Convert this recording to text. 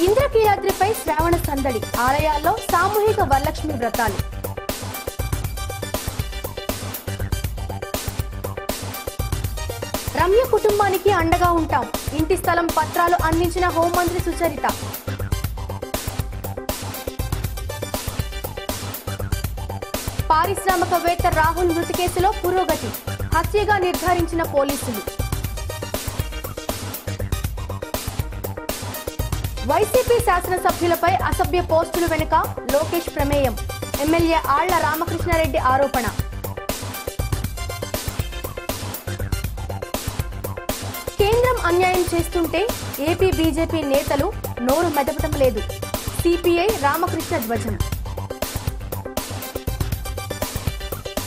ఇంద్రకీలాద్రిపై శ్రావణ సందడి ఆలయాల్లో సామూహిక వరలక్ష్మి వ్రతాలు రమ్య కుటుంబానికి అండగా ఉంటాం ఇంటి స్థలం పత్రాలు అందించిన హోంమంత్రి సుచరిత పారిశ్రామికవేత్త రాహుల్ మృతి కేసులో పురోగతి హత్యగా నిర్ధారించిన పోలీసులు వైసీపీ శాసనసభ్యులపై అసభ్య పోస్టులు వెనుక లోకేష్ ప్రమేయం ఎమ్మెల్యే ఆళ్ల రామకృష్ణారెడ్డి ఆరోపణ కేంద్రం అన్యాయం చేస్తుంటే ఏపీ బీజేపీ నేతలు నోరు మెదపటం లేదు సిపిఐ రామకృష్ణ ధ్వజం